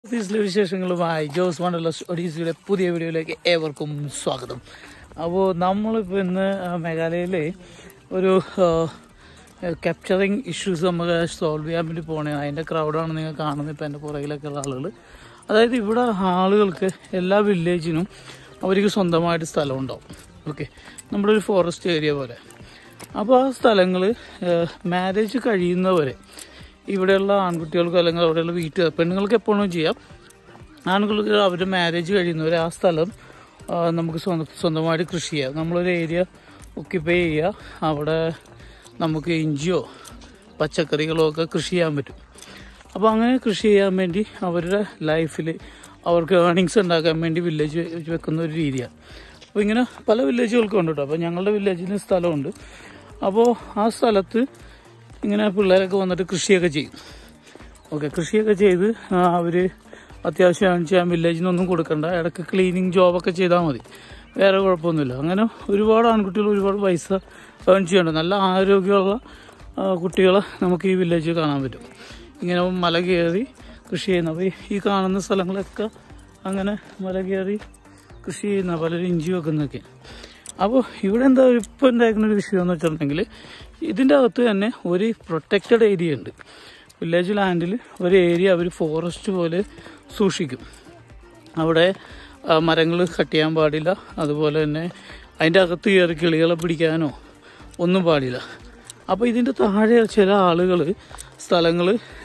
ഓഫീസിലെ വിശേഷങ്ങളുമായി ജോസ് വണ്ടർല ഒഡീസിയുടെ പുതിയ വീഡിയോയിലേക്ക് ഏവർക്കും സ്വാഗതം അപ്പോൾ നമ്മളിപ്പോൾ ഇന്ന് ആ, മേഘാലയയിലെ ഒരു ക്യാപ്ചറിങ് ഇഷ്യൂസ് നമുക്ക് സോൾവ് ചെയ്യാൻ വേണ്ടി പോകണേ അതിൻ്റെ ക്രൗഡാണ് നിങ്ങൾ കാണുന്നത് ഇപ്പോൾ എൻ്റെ പുറകിലൊക്കെ ഉള്ള ആളുകൾ അതായത് ഇവിടെ ആളുകൾക്ക് എല്ലാ വില്ലേജിനും അവർക്ക് സ്വന്തമായിട്ട് സ്ഥലം ഉണ്ടാവും ഓക്കെ നമ്മുടെ ഒരു ഫോറസ്റ്റ് ഏരിയ പോലെ അപ്പോൾ ആ സ്ഥലങ്ങൾ മാരേജ് കഴിയുന്നവരെ ഇവിടെയുള്ള ആൺകുട്ടികൾക്ക് അല്ലെങ്കിൽ അവിടെയുള്ള വീട്ടുകാർ പെണ്ണുങ്ങൾക്ക് എപ്പോഴും ചെയ്യാം ആണുങ്ങൾക്ക് അവരുടെ മാരേജ് കഴിയുന്നവരെ ആ സ്ഥലം ആ, നമുക്ക് സ്വന്തം സ്വന്തമായിട്ട് കൃഷി ചെയ്യാം നമ്മളൊരു ഏരിയ ഒക്യുപ്പൈ ചെയ്യുക അവിടെ നമുക്ക് ഇഞ്ചിയോ പച്ചക്കറികളോ ഒക്കെ കൃഷി ചെയ്യാൻ പറ്റും അപ്പോൾ അങ്ങനെ കൃഷി ചെയ്യാൻ വേണ്ടി അവരുടെ ലൈഫിൽ അവർക്ക് ഏർണിങ്സ് ഉണ്ടാക്കാൻ വേണ്ടി വില്ലേജ് വെക്കുന്ന ഒരു രീതിയാണ് അപ്പോൾ ഇങ്ങനെ പല വില്ലേജുകൾക്കും ഉണ്ട് കേട്ടോ അപ്പോൾ ഞങ്ങളുടെ വില്ലേജിന് സ്ഥലമുണ്ട് അപ്പോൾ ആ സ്ഥലത്ത് ഇങ്ങനെ പിള്ളേരൊക്കെ വന്നിട്ട് കൃഷിയൊക്കെ ചെയ്യും ഓക്കെ കൃഷിയൊക്കെ ചെയ്ത് അവർ അത്യാവശ്യം ഏൺ ചെയ്യാൻ വില്ലേജിനൊന്നും കൊടുക്കണ്ട ഇടയ്ക്ക് ക്ലീനിങ് ജോബൊക്കെ ചെയ്താൽ മതി വേറെ കുഴപ്പമൊന്നുമില്ല അങ്ങനെ ഒരുപാട് ആൺകുട്ടികൾ ഒരുപാട് പൈസ ഏൺ ചെയ്യുന്നുണ്ട് നല്ല ആരോഗ്യമുള്ള ആ, കുട്ടികളെ നമുക്ക് ഈ വില്ലേജിൽ കാണാൻ പറ്റും ഇങ്ങനെ മല കയറി കൃഷി ചെയ്യുന്ന അപ്പോൾ ഈ കാണുന്ന സ്ഥലങ്ങളൊക്കെ അങ്ങനെ മല കയറി കൃഷി ചെയ്യുന്ന പലരും ഇഞ്ചി വെക്കുന്നൊക്കെ അപ്പോൾ ഇവിടെ എന്താ ഇപ്പോൾ ഉണ്ടായിരിക്കുന്ന ഒരു വിഷയം എന്ന് വെച്ചിട്ടുണ്ടെങ്കിൽ ഇതിൻ്റെ അകത്ത് തന്നെ ഒരു പ്രൊട്ടക്റ്റഡ് ഏരിയ ഉണ്ട് വില്ലേജ് ലാൻഡിൽ ഒരു ഏരിയ അവർ ഫോറസ്റ്റ് പോലെ സൂക്ഷിക്കും അവിടെ മരങ്ങൾ കട്ട് ചെയ്യാൻ പാടില്ല അതുപോലെ തന്നെ അതിൻ്റെ അകത്ത് കയറി കിളികളെ പിടിക്കാനോ ഒന്നും പാടില്ല അപ്പോൾ ഇതിൻ്റെ താഴെ ചില ആളുകൾ സ്ഥലങ്ങൾ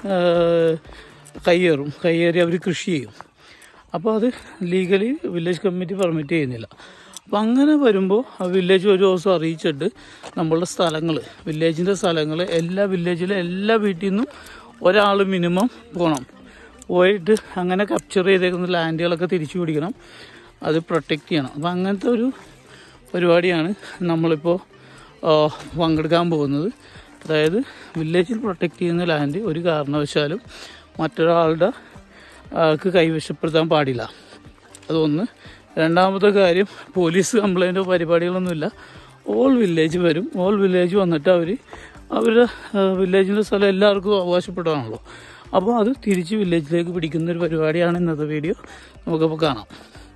കയ്യേറും കയ്യേറി അവർ കൃഷി ചെയ്യും അപ്പോൾ അത് ലീഗലി വില്ലേജ് കമ്മിറ്റി പെർമിറ്റ് ചെയ്യുന്നില്ല അപ്പം അങ്ങനെ വരുമ്പോൾ ആ വില്ലേജ് ഒരു ദിവസം അറിയിച്ചിട്ട് നമ്മളുടെ സ്ഥലങ്ങൾ വില്ലേജിൻ്റെ സ്ഥലങ്ങൾ എല്ലാ വില്ലേജിലെ എല്ലാ വീട്ടിൽ നിന്നും ഒരാൾ മിനിമം പോകണം പോയിട്ട് അങ്ങനെ കപ്ചർ ചെയ്തേക്കുന്ന ലാൻഡുകളൊക്കെ തിരിച്ചു പിടിക്കണം അത് പ്രൊട്ടക്റ്റ് ചെയ്യണം അപ്പം അങ്ങനത്തെ ഒരു പരിപാടിയാണ് നമ്മളിപ്പോൾ ആ, പങ്കെടുക്കാൻ പോകുന്നത് അതായത് വില്ലേജിൽ പ്രൊട്ടക്റ്റ് ചെയ്യുന്ന ലാൻഡ് ഒരു കാരണവശാലും മറ്റൊരാളുടെ ആൾക്ക് കൈവശപ്പെടുത്താൻ പാടില്ല അതൊന്ന് രണ്ടാമത്തെ കാര്യം പോലീസ് കംപ്ലൈൻറ്റോ പരിപാടികളൊന്നുമില്ല ഓൾ വില്ലേജ് വരും ഓൾ വില്ലേജ് വന്നിട്ട് അവർ അവരുടെ വില്ലേജിൻ്റെ സ്ഥലം എല്ലാവർക്കും അവകാശപ്പെട്ടതാണല്ലോ അപ്പോൾ അത് തിരിച്ച് വില്ലേജിലേക്ക് പിടിക്കുന്ന ഒരു പരിപാടിയാണ് ഇന്നത്തെ വീഡിയോ നമുക്കപ്പോൾ കാണാം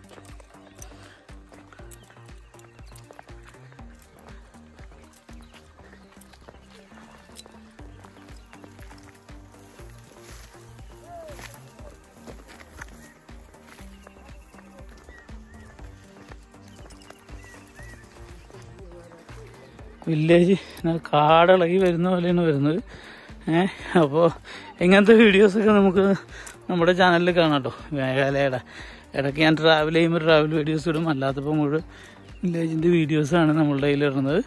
വില്ലേജ് കാടിളകി വരുന്ന പോലെയാണ് വരുന്നത് ഏഹ് അപ്പോൾ ഇങ്ങനത്തെ വീഡിയോസൊക്കെ നമുക്ക് നമ്മുടെ ചാനലിൽ കാണാം കേട്ടോ മേഘാലയയുടെ ഇടയ്ക്ക് ഞാൻ ട്രാവൽ ചെയ്യുമ്പോൾ ട്രാവൽ വീഡിയോസ് ഇടും അല്ലാത്തപ്പോൾ മുഴുവൻ വില്ലേജിൻ്റെ വീഡിയോസാണ് നമ്മളുടെ കയ്യിൽ ഇടുന്നത്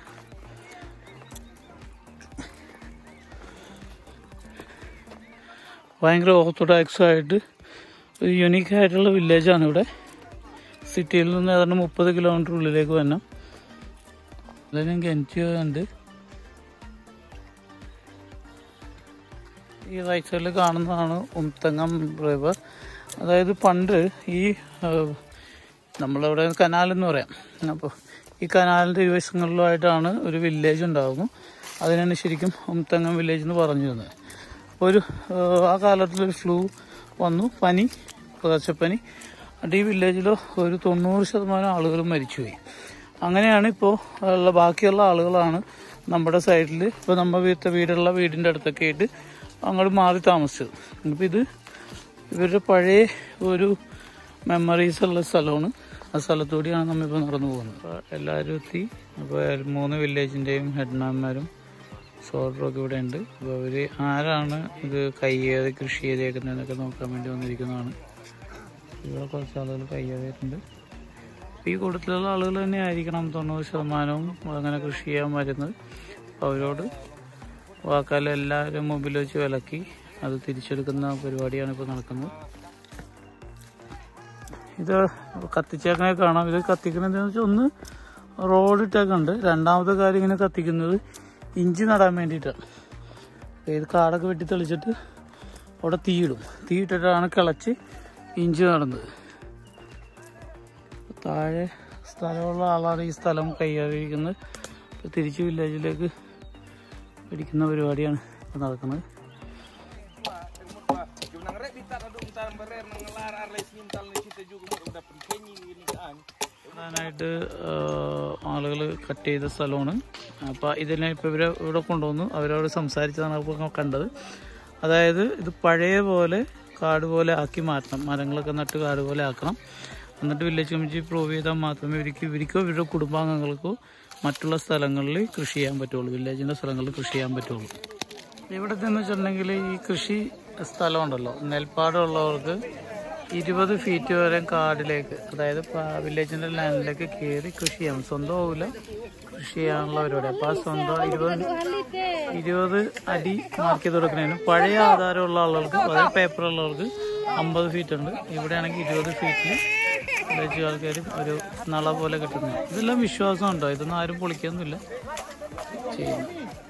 ഭയങ്കര ഓർത്തഡോക്സ് ആയിട്ട് ഒരു യുണീക്ക് ആയിട്ടുള്ള വില്ലേജാണ് ഇവിടെ സിറ്റിയിൽ നിന്ന് ഏതാണ്ട് മുപ്പത് കിലോമീറ്റർ ഉള്ളിലേക്ക് വരണം അതിനും കിണറ്റ് ഉണ്ട് ഈ റൈറ്റ് സൈഡിൽ കാണുന്നതാണ് ഉംതങ്ങം റിവർ അതായത് പണ്ട് ഈ ആ, നമ്മളവിടെ കനാൽ എന്ന് പറയാം അപ്പോൾ ഈ കനാലിൻ്റെ ഇരുവശങ്ങളിലുമായിട്ടാണ് ഒരു വില്ലേജ് ഉണ്ടാകും അതിനാണ് ശരിക്കും ഉംതങ്ങം വില്ലേജ് എന്ന് പറഞ്ഞിരുന്നത് അപ്പോൾ ഒരു ആ, ആ കാലത്തിലൊരു ഫ്ലൂ വന്നു പനി പകർച്ചപ്പനി എന്നിട്ട് ഈ വില്ലേജിൽ ഒരു തൊണ്ണൂറ് ശതമാനം ആളുകൾ മരിച്ചുപോയി അങ്ങനെയാണ് ഇപ്പോൾ ഉള്ള ബാക്കിയുള്ള ആളുകളാണ് നമ്മുടെ സൈഡിൽ ഇപ്പോൾ നമ്മൾ വീട്ട വീടുള്ള വീടിൻ്റെ അടുത്തൊക്കെ ആയിട്ട് അങ്ങോട്ട് മാറി താമസിച്ചത് ഇപ്പം ഇത് ഇവരുടെ പഴയ ഒരു മെമ്മറീസ് ഉള്ള സ്ഥലമാണ് ആ സ്ഥലത്തൂടെയാണ് നമ്മളിപ്പോൾ നടന്നു പോകുന്നത് അപ്പോൾ എല്ലാവരും എത്തി അപ്പോൾ മൂന്ന് വില്ലേജിൻ്റെയും ഹെഡ്മാന്മാരും സോൾഡറൊക്കെ ഇവിടെ ഉണ്ട് അപ്പോൾ അവർ ആരാണ് ഇത് കയ്യേറി കൃഷി ചെയ്തേക്കുന്നതെന്നൊക്കെ നോക്കാൻ വേണ്ടി വന്നിരിക്കുന്നതാണ് ഇവിടെ കുറച്ച് ആളുകൾ കയ്യേറിയിട്ടുണ്ട് ഈ കൂട്ടത്തിലുള്ള ആളുകൾ തന്നെ ആയിരിക്കണം തൊണ്ണൂറ് ശതമാനവും അങ്ങനെ കൃഷി ചെയ്യാൻ വരുന്നത് അപ്പോൾ അവരോട് വാക്കാൽ എല്ലാവരും മുമ്പിൽ വെച്ച് വിലക്കി അത് തിരിച്ചെടുക്കുന്ന പരിപാടിയാണ് ഇപ്പോൾ നടക്കുന്നത് ഇത് കത്തിച്ചേക്കണെ കാണാം ഇത് കത്തിക്കുന്നത് എന്താണെന്ന് വെച്ചാൽ ഒന്ന് റോഡ് ഇട്ടേക്കുണ്ട് രണ്ടാമത്തെ കാര്യം ഇങ്ങനെ കത്തിക്കുന്നത് ഇഞ്ചി നടാൻ വേണ്ടിയിട്ടാണ് ഇത് കാടൊക്കെ വെട്ടി തെളിച്ചിട്ട് അവിടെ തീയിടും തീയിട്ടിട്ടാണ് കിളച്ച് ഇഞ്ചി നടുന്നത് താഴെ സ്ഥലമുള്ള ആളാണ് ഈ സ്ഥലം കൈകാര്യക്കുന്നത് ഇപ്പോൾ തിരിച്ച് വില്ലേജിലേക്ക് പിടിക്കുന്ന പരിപാടിയാണ് ഇപ്പോൾ നടക്കുന്നത് Yung nang rep, kita na doon sa barer ng ായിട്ട് ആളുകൾ കട്ട് ചെയ്ത സ്ഥലമാണ് അപ്പോൾ ഇതിനെ ഇപ്പോൾ ഇവരെ ഇവിടെ കൊണ്ടുവന്നു അവരോട് സംസാരിച്ചതാണ് അപ്പോൾ കണ്ടത് അതായത് ഇത് പഴയ പോലെ കാട് പോലെ ആക്കി മാറ്റണം മരങ്ങളൊക്കെ നട്ട് കാട് പോലെ ആക്കണം എന്നിട്ട് വില്ലേജ് കമ്മിറ്റി പ്രൂവ് ചെയ്താൽ മാത്രമേ ഇവർക്ക് ഇവർക്കോ ഇവരുടെ കുടുംബാംഗങ്ങൾക്കോ മറ്റുള്ള സ്ഥലങ്ങളിൽ കൃഷി ചെയ്യാൻ പറ്റുള്ളൂ വില്ലേജിൻ്റെ സ്ഥലങ്ങളിൽ കൃഷി ചെയ്യാൻ പറ്റുള്ളൂ ഇവിടെ എന്ന് വെച്ചിട്ടുണ്ടെങ്കിൽ ഈ കൃഷി സ്ഥലമുണ്ടല്ലോ നെൽപ്പാടമുള്ളവർക്ക് ഇരുപത് ഫീറ്റ് വരെ കാടിലേക്ക് അതായത് വില്ലേജിൻ്റെ ലാൻഡിലേക്ക് കയറി കൃഷി ചെയ്യാം സ്വന്തം ആവില്ല കൃഷി ചെയ്യാനുള്ള പരിപാടി അപ്പോൾ ആ സ്വന്തം ഇരുപത് ഇരുപത് അടി മാർക്ക് ചെയ്ത് കൊടുക്കുന്നതിന് പഴയ ആധാരമുള്ള ആളുകൾക്ക് അതായത് പേപ്പറുള്ളവർക്ക് അമ്പത് ഫീറ്റ് ഉണ്ട് ഇവിടെയാണെങ്കിൽ ഇരുപത് ഫീറ്റിൽ വില്ലേജ് ആൾക്കാർ ഒരു നള പോലെ കിട്ടുന്നത് ഇതെല്ലാം വിശ്വാസം ഉണ്ടോ ഇതൊന്നും ആരും പൊളിക്കൊന്നുമില്ല ചെയ്യുന്നു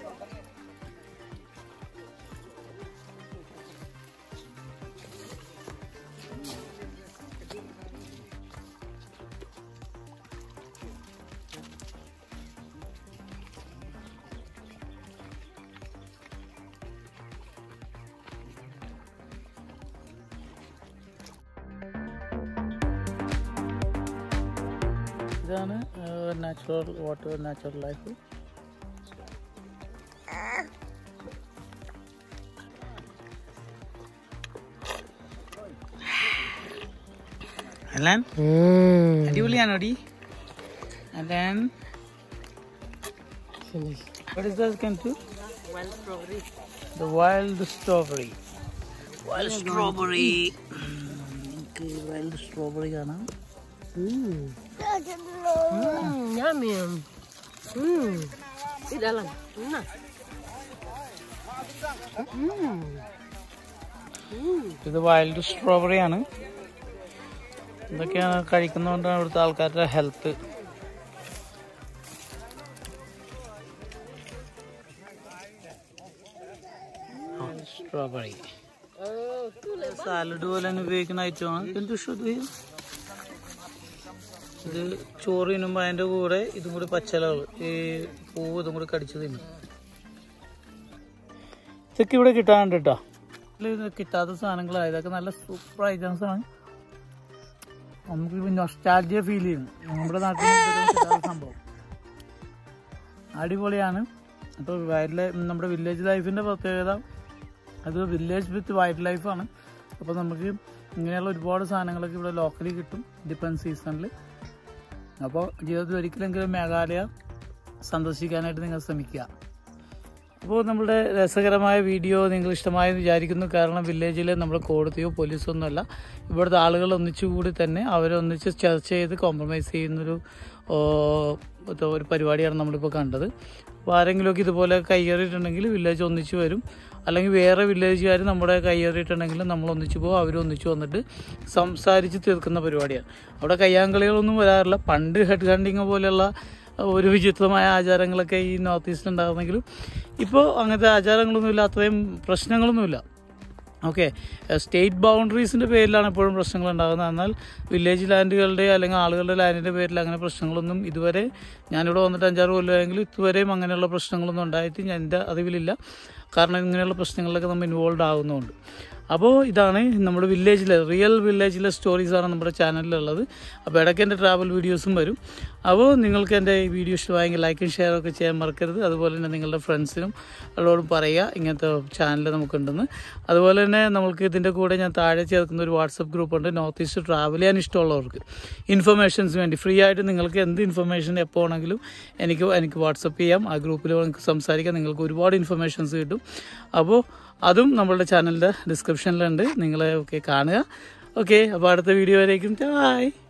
ഇതാണ് നാച്ചുറൽ വാട്ടർ നാച്ചുറൽ ലൈഫ് അല്ലാൻ അടിപൊളിയാണോടി അല്ലാൻ What is that can do? Wild strawberry. The wild strawberry. Wild strawberry. നമുക്ക് wild strawberry കാണാം Hmm. Hmm, yummy. Hmm. Di dalam. Nah. Hmm. ഇത് വൈൽഡ് സ്ട്രോബെറി ആണ് ഇതൊക്കെയാണ് കഴിക്കുന്നതുകൊണ്ടാണ് ഇവിടുത്തെ ആൾക്കാരുടെ health strawberry Oh, tu lah. Salad പോലെ തന്നെ ഉപയോഗിക്കുന്ന ഐറ്റമാണ് എന്ത് ഇത് ഇത് ചോറ് തിന്നുമ്പോൾ അതിൻ്റെ കൂടെ ഇതും കൂടി പച്ചിലകൾ ഈ പൂവ് ഇതും കൂടി കടിച്ച് തിന്നും ഇതൊക്കെ ഇവിടെ കിട്ടാണ്ട് കേട്ടോ ഇത് കിട്ടാത്ത സാധനങ്ങളാണ് ഇതൊക്കെ നല്ല സൂപ്പർ ഐറ്റംസ് ആണ് നമുക്ക് നൊസ്റ്റാൾജിയ ഫീൽ ചെയ്യും നമ്മുടെ നാട്ടിൽ ഇതൊന്നും കിട്ടാത്ത സംഭവം അടിപൊളിയാണ് അപ്പോൾ വൈൽഡ് ലൈഫ് നമ്മുടെ വില്ലേജ് ലൈഫിൻ്റെ പ്രത്യേകത അത് വില്ലേജ് വിത്ത് വൈൽഡ് ലൈഫാണ് അപ്പോൾ നമുക്ക് ഇങ്ങനെയുള്ള ഒരുപാട് സാധനങ്ങളൊക്കെ ഇവിടെ ലോക്കലി കിട്ടും ഡിപ്പെൻഡ് സീസണിൽ അപ്പോൾ ജീവിതത്തിൽ ഒരിക്കലെങ്കിലും മേഘാലയ സന്ദർശിക്കാനായിട്ട് നിങ്ങൾ ശ്രമിക്കുക അപ്പോൾ നമ്മുടെ രസകരമായ വീഡിയോ നിങ്ങൾ ഇഷ്ടമായെന്ന് വിചാരിക്കുന്നു കാരണം വില്ലേജിൽ നമ്മൾ കോടതിയോ പോലീസോ ഒന്നുമല്ല ഇവിടുത്തെ ആളുകൾ ഒന്നിച്ചുകൂടി തന്നെ അവരെ ഒന്നിച്ച് ചർച്ച ചെയ്ത് കോംപ്രമൈസ് ചെയ്യുന്നൊരു ഓ, ഇത് ഒരു പരിപാടിയാണ് നമ്മളിപ്പോൾ കണ്ടത് അപ്പോൾ ആരെങ്കിലുമൊക്കെ ഇതുപോലെ കയ്യേറിയിട്ടുണ്ടെങ്കിൽ വില്ലേജ് ഒന്നിച്ച് വരും അല്ലെങ്കിൽ വേറെ വില്ലേജുകാർ നമ്മുടെ കയ്യേറിയിട്ടുണ്ടെങ്കിൽ നമ്മൾ ഒന്നിച്ച് പോകും അവർ ഒന്നിച്ച് വന്നിട്ട് സംസാരിച്ച് തീർക്കുന്ന പരിപാടിയാണ് അവിടെ കയ്യാങ്കളികളൊന്നും വരാറില്ല പണ്ട് ഹെഡ് ഹണ്ടിങ് പോലെയുള്ള ഒരു വിചിത്രമായ ആചാരങ്ങളൊക്കെ ഈ നോർത്ത് ഈസ്റ്റിൽ ഉണ്ടാകുന്നെങ്കിലും ഇപ്പോൾ അങ്ങനത്തെ ആചാരങ്ങളൊന്നുമില്ല അത്രയും പ്രശ്നങ്ങളൊന്നുമില്ല ഓക്കെ സ്റ്റേറ്റ് ബൗണ്ടറീസിൻ്റെ പേരിലാണ് എപ്പോഴും പ്രശ്നങ്ങൾ ഉണ്ടാകുന്നത് എന്നാൽ വില്ലേജ് ലാൻഡുകളുടെ അല്ലെങ്കിൽ ആളുകളുടെ ലാൻഡിൻ്റെ പേരിൽ അങ്ങനെ പ്രശ്നങ്ങളൊന്നും ഇതുവരെ ഞാനിവിടെ വന്നിട്ട് അഞ്ചാറ് കൊല്ലമായെങ്കിലും ഇതുവരെയും അങ്ങനെയുള്ള പ്രശ്നങ്ങളൊന്നും ഉണ്ടായിട്ട് ഞാൻ എൻ്റെ അറിവിലില്ല കാരണം ഇങ്ങനെയുള്ള പ്രശ്നങ്ങളിലൊക്കെ നമ്മൾ ഇൻവോൾവ് ആകുന്നതുകൊണ്ട് അപ്പോൾ ഇതാണ് നമ്മുടെ വില്ലേജിലെ റിയൽ വില്ലേജിലെ സ്റ്റോറീസാണ് നമ്മുടെ ചാനലിലുള്ളത് അപ്പോൾ ഇടയ്ക്ക് എൻ്റെ ട്രാവൽ വീഡിയോസും വരും അപ്പോൾ നിങ്ങൾക്ക് എൻ്റെ ഈ വീഡിയോ ഇഷ്ടമായെങ്കിൽ ലൈക്കും ഷെയറും ഒക്കെ ചെയ്യാൻ മറക്കരുത് അതുപോലെ തന്നെ നിങ്ങളുടെ ഫ്രണ്ട്സിനും അവരോടും പറയുക ഇങ്ങനത്തെ ചാനൽ നമുക്കുണ്ടെന്ന് അതുപോലെ തന്നെ നമുക്ക് ഇതിൻ്റെ കൂടെ ഞാൻ താഴെ ചേർക്കുന്ന ഒരു വാട്സപ്പ് ഗ്രൂപ്പ് ഉണ്ട് നോർത്ത് ഈസ്റ്റ് ട്രാവൽ ചെയ്യാൻ ഇഷ്ടമുള്ളവർക്ക് ഇൻഫർമേഷൻസ് വേണ്ടി ഫ്രീ ആയിട്ട് നിങ്ങൾക്ക് എന്ത് ഇൻഫർമേഷൻ എപ്പോൾ വേണമെങ്കിലും എനിക്ക് എനിക്ക് വാട്സപ്പ് ചെയ്യാം ആ ഗ്രൂപ്പിൽ നിങ്ങൾക്ക് സംസാരിക്കാം നിങ്ങൾക്ക് ഒരുപാട് ഇൻഫർമേഷൻസ് കിട്ടും അപ്പോൾ അതും നമ്മളുടെ ചാനലിൻ്റെ ഡിസ്ക്രിപ്ഷനിലുണ്ട് നിങ്ങളെ ഒക്കെ കാണുക ഓക്കെ അപ്പോൾ അടുത്ത വീഡിയോ വരേക്കും ബൈ